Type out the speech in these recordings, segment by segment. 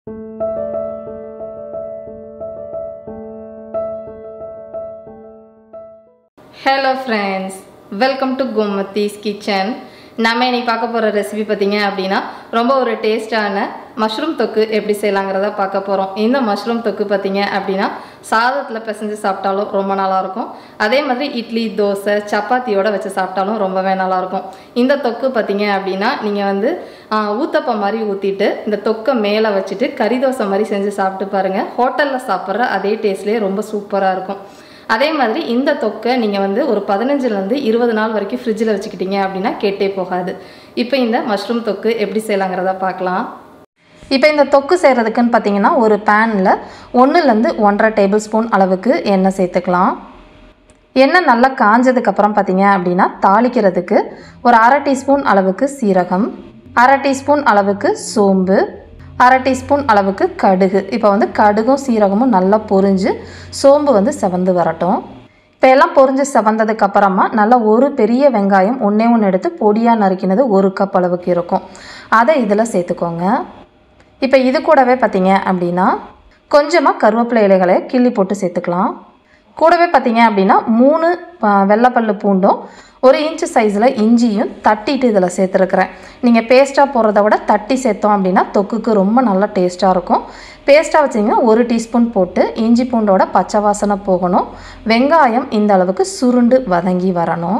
hello friends welcome to Gomathi's kitchen நம்ம இன்னைக்கு பார்க்க போகிற ரெசிபி பார்த்தீங்க அப்படின்னா ரொம்ப ஒரு டேஸ்டான மஷ்ரூம் தொக்கு எப்படி செய்யலாங்கிறத பார்க்க போகிறோம் இந்த மஷ்ரூம் தொக்கு பார்த்தீங்க அப்படின்னா சாதத்தில் பிசைஞ்சு சாப்பிட்டாலும் ரொம்ப நல்லாயிருக்கும் அதே மாதிரி இட்லி தோசை சப்பாத்தியோட வச்சு சாப்பிட்டாலும் ரொம்பவே நல்லாயிருக்கும் இந்த தொக்கு பார்த்தீங்க அப்படின்னா நீங்கள் வந்து ஆஹ், ஊத்தப்பம் மாதிரி ஊற்றிட்டு இந்த தொக்கை மேலே வச்சுட்டு கறி தோசை மாதிரி செஞ்சு சாப்பிட்டு பாருங்கள் ஹோட்டலில் சாப்பிட்ற அதே டேஸ்ட்லேயே ரொம்ப சூப்பராக இருக்கும் அதே மாதிரி இந்த தொக்கை நீங்கள் வந்து ஒரு பதினஞ்சுலேருந்து இருபது நாள் வரைக்கும் ஃப்ரிட்ஜில் வச்சுக்கிட்டீங்க அப்படின்னா கெட்டே போகாது இப்போ இந்த மஷ்ரூம் தொக்கு எப்படி செய்யலாங்கிறத பார்க்கலாம் இப்போ இந்த தொக்கு செய்கிறதுக்குன்னு பார்த்தீங்கன்னா ஒரு பேனில் ஒன்றுலேருந்து ஒன்றரை டேபிள் ஸ்பூன் அளவுக்கு எண்ணெய் சேர்த்துக்கலாம் எண்ணெய் நல்லா காஞ்சதுக்கப்புறம் பார்த்தீங்க அப்படின்னா தாளிக்கிறதுக்கு ஒரு அரை டீஸ்பூன் அளவுக்கு சீரகம் அரை டீஸ்பூன் அளவுக்கு சோம்பு அரை டீஸ்பூன் அளவுக்கு கடுகு இப்போ வந்து கடுகும் சீரகமும் நல்லா பொரிஞ்சு சோம்பு வந்து செவந்து வரட்டும் இப்போ எல்லாம் பொரிஞ்சு செவந்ததுக்கு அப்புறமா நல்லா ஒரு பெரிய வெங்காயம் ஒன்றே ஒன்று எடுத்து பொடியாக நறுக்கினது ஒரு கப் அளவுக்கு இருக்கும் அதை இதில் சேர்த்துக்கோங்க இப்போ இது கூடவே பார்த்தீங்க அப்படின்னா கொஞ்சமாக கருவேப்பிலை இலைகளை கிள்ளி போட்டு சேர்த்துக்கலாம் கூடவே பார்த்தீங்க அப்படின்னா மூணு ஆ, வெள்ளைப்பல்லு பூண்டும் ஒரு இன்ச்சு சைஸில் இஞ்சியும் தட்டிட்டு இதில் சேர்த்துருக்குறேன் நீங்கள் பேஸ்ட்டாக போடுறத விட தட்டி சேர்த்தோம் அப்படின்னா தொக்குக்கு ரொம்ப நல்லா டேஸ்ட்டாக இருக்கும் பேஸ்ட்டாக வச்சிங்கன்னா ஒரு டீஸ்பூன் போட்டு இஞ்சி பூண்டோட பச்சை வாசனை போகணும் வெங்காயம் இந்த அளவுக்கு சுருண்டு வதங்கி வரணும்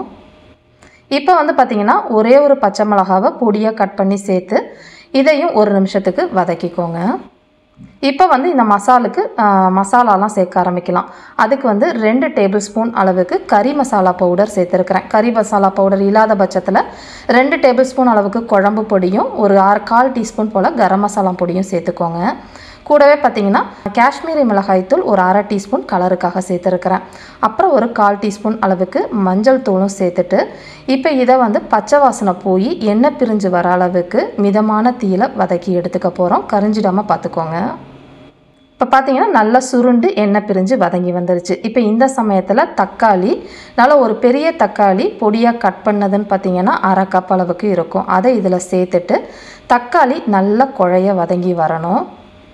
இப்போ வந்து பார்த்தீங்கன்னா ஒரே ஒரு பச்சை மிளகாவை பொடியாக கட் பண்ணி சேர்த்து இதையும் ஒரு நிமிஷத்துக்கு வதக்கிக்கோங்க இப்போ வந்து இந்த மசாலுக்கு ஆ, மசாலாலாம் சேர்க்க ஆரம்பிக்கலாம் அதுக்கு வந்து ரெண்டு டேபிள் ஸ்பூன் அளவுக்கு கறி மசாலா பவுடர் சேர்த்துருக்கிறேன் கறி மசாலா பவுடர் இல்லாத பட்சத்தில் ரெண்டு டேபிள் ஸ்பூன் அளவுக்கு குழம்பு பொடியும் ஒரு ஆறு கால் டீஸ்பூன் போல் கரம் மசாலா பொடியும் சேர்த்துக்கோங்க கூடவே பார்த்தீங்கன்னா காஷ்மீரி மிளகாய்த்தூள் ஒரு அரை டீஸ்பூன் கலருக்காக சேர்த்துருக்கிறேன் அப்புறம் ஒரு கால் டீஸ்பூன் அளவுக்கு மஞ்சள் தூளும் சேர்த்துட்டு இப்போ இதை வந்து பச்சை வாசனை போய் எண்ணெய் பிரிஞ்சு வர அளவுக்கு மிதமான தீயில வதக்கி எடுத்துக்க போகிறோம் கரிஞ்சிடாமல் பார்த்துக்கோங்க இப்போ பார்த்தீங்கன்னா நல்லா சுருண்டு எண்ணெய் பிரிஞ்சு வதங்கி வந்துருச்சு இப்போ இந்த சமயத்தில் தக்காளி நல்லா ஒரு பெரிய தக்காளி பொடியாக கட் பண்ணதுன்னு பார்த்தீங்கன்னா அரை கப் அளவுக்கு இருக்கும் அதை இதில் சேர்த்துட்டு தக்காளி நல்லா குழைய வதங்கி வரணும்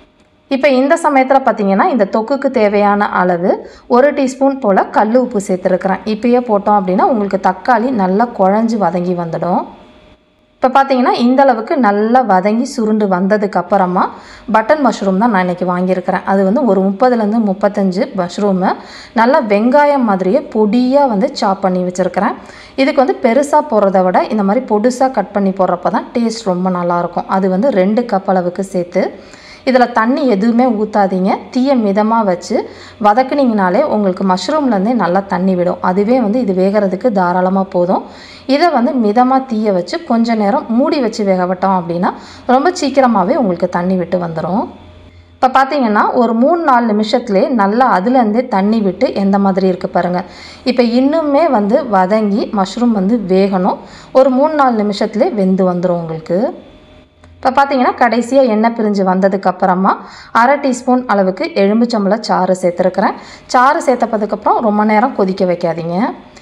இப்போ இந்த சமயத்தில் பார்த்தீங்கன்னா இந்த தொக்குக்கு தேவையான அளவு ஒரு டீஸ்பூன் போல் கல் உப்பு சேர்த்துருக்குறேன் இப்பயே போட்டோம் அப்படின்னா உங்களுக்கு தக்காளி நல்லா குழஞ்சி வதங்கி வந்துடும் இப்போ பார்த்தீங்கன்னா இந்த அளவுக்கு நல்லா வதங்கி சுருண்டு வந்ததுக்கு அப்புறமா பட்டன் மஷ்ரூம் தான் நான் இன்றைக்கி வாங்கியிருக்கிறேன் அது வந்து ஒரு முப்பதுலேருந்து முப்பத்தஞ்சு மஷ்ரூமு நல்லா வெங்காயம் மாதிரியே பொடியாக வந்து சாப் பண்ணி வச்சுருக்கிறேன் இதுக்கு வந்து பெருசாக போடுறத விட இந்த மாதிரி பொடுசாக கட் பண்ணி போடுறப்ப தான் டேஸ்ட் ரொம்ப நல்லாயிருக்கும் அது வந்து ரெண்டு கப் அளவுக்கு சேர்த்து இதில் தண்ணி எதுவுமே ஊற்றாதீங்க தீயை மிதமாக வச்சு வதக்குனீங்கனாலே உங்களுக்கு மஷ்ரூம்லேருந்தே நல்லா தண்ணி விடும் அதுவே வந்து இது வேகிறதுக்கு தாராளமாக போதும் இதை வந்து மிதமாக தீயை வச்சு கொஞ்ச நேரம் மூடி வச்சு வேக விட்டோம் அப்படின்னா ரொம்ப சீக்கிரமாகவே உங்களுக்கு தண்ணி விட்டு வந்துடும் இப்போ பார்த்தீங்கன்னா ஒரு மூணு நாலு நிமிஷத்துலேயே நல்லா அதுலேருந்தே தண்ணி விட்டு எந்த மாதிரி இருக்குது பாருங்கள் இப்போ இன்னுமே வந்து வதங்கி மஷ்ரூம் வந்து வேகணும் ஒரு மூணு நாலு நிமிஷத்துலேயே வெந்து வந்துடும் உங்களுக்கு இப்போ பார்த்தீங்கன்னா கடைசியாக எண்ணெய் பிரிஞ்சு வந்ததுக்கு அப்புறமா அரை டீஸ்பூன் அளவுக்கு எலும்புச்சம்பள சாறு சேர்த்துருக்குறேன் சாறு சேர்த்தப்பதுக்கப்புறம் ரொம்ப நேரம் கொதிக்க வைக்காதீங்க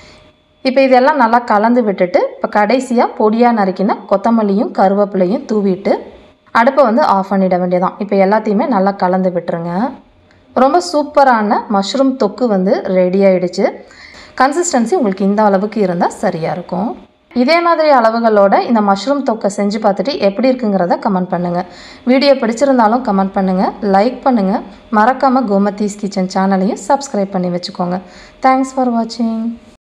இப்போ இதெல்லாம் நல்லா கலந்து விட்டுட்டு இப்போ கடைசியாக பொடியாக நறுக்கின கொத்தமல்லியும் கருவேப்பிலையும் தூவிட்டு அடுப்பை வந்து ஆஃப் பண்ணிட வேண்டியதான் இப்போ எல்லாத்தையுமே நல்லா கலந்து விட்டுருங்க ரொம்ப சூப்பரான மஷ்ரூம் தொக்கு வந்து ரெடி ஆயிடுச்சு கன்சிஸ்டன்சி உங்களுக்கு இந்த அளவுக்கு இருந்தால் சரியாக இருக்கும் இதே மாதிரி அளவுகளோட இந்த மஷ்ரூம் தொக்கை செஞ்சு பார்த்துட்டு எப்படி இருக்குங்கிறத கமெண்ட் பண்ணுங்கள் வீடியோ பிடிச்சிருந்தாலும் கமெண்ட் பண்ணுங்கள் லைக் பண்ணுங்கள் மறக்காமல் கோமத்தீஸ் கிச்சன் சேனலையும் சப்ஸ்கிரைப் பண்ணி வச்சுக்கோங்க தேங்க்ஸ் ஃபார் வாட்சிங்